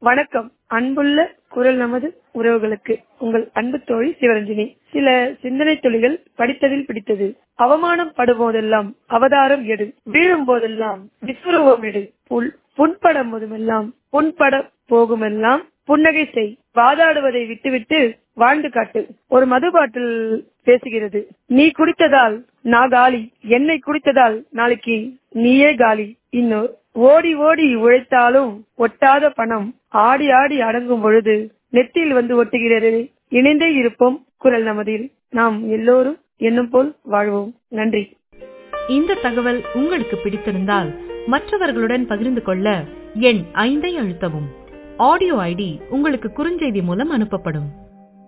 வணக்கம் அன்புள்ள குரல் நமது உறவுகளுக்கு உங்கள் அன்பு தோழி சிவரஞ்சினி சில சிந்தனை துளிகள் படித்ததில் பிடித்தது அவமானம் படும்போதெல்லாம் அவதாரம் எடு வீழும் போதெல்லாம் விஸ்வரூபம் எடு புல் புண்படும் போதுமெல்லாம் புண்பட போகுமெல்லாம் புன்னகை செய் வாதாடுவதை விட்டுவிட்டு வாழ்ந்து காட்டு ஒரு மது பாட்டில் பேசுகிறது நீ குடித்ததால் நான் காலி என்னை குடித்ததால் நாளைக்கு நீயே காலி இன்னொரு ஓடி ஓடி உழைத்தாலும் ஒட்டாத பணம் ஆடி ஆடி அடங்கும் பொழுது நெத்தியில் வந்து ஒட்டுகிறது இணைந்தே இருப்போம் குரல் நமதில் நாம் எல்லோரும் எண்ணும் போல் வாழ்வோம் நன்றி இந்த தகவல் உங்களுக்கு பிடித்திருந்தால் மற்றவர்களுடன் பகிர்ந்து கொள்ள எண் ஐந்தை அழுத்தவும் ஆடியோ ஐடி உங்களுக்கு குறுஞ்செய்தி மூலம் அனுப்பப்படும்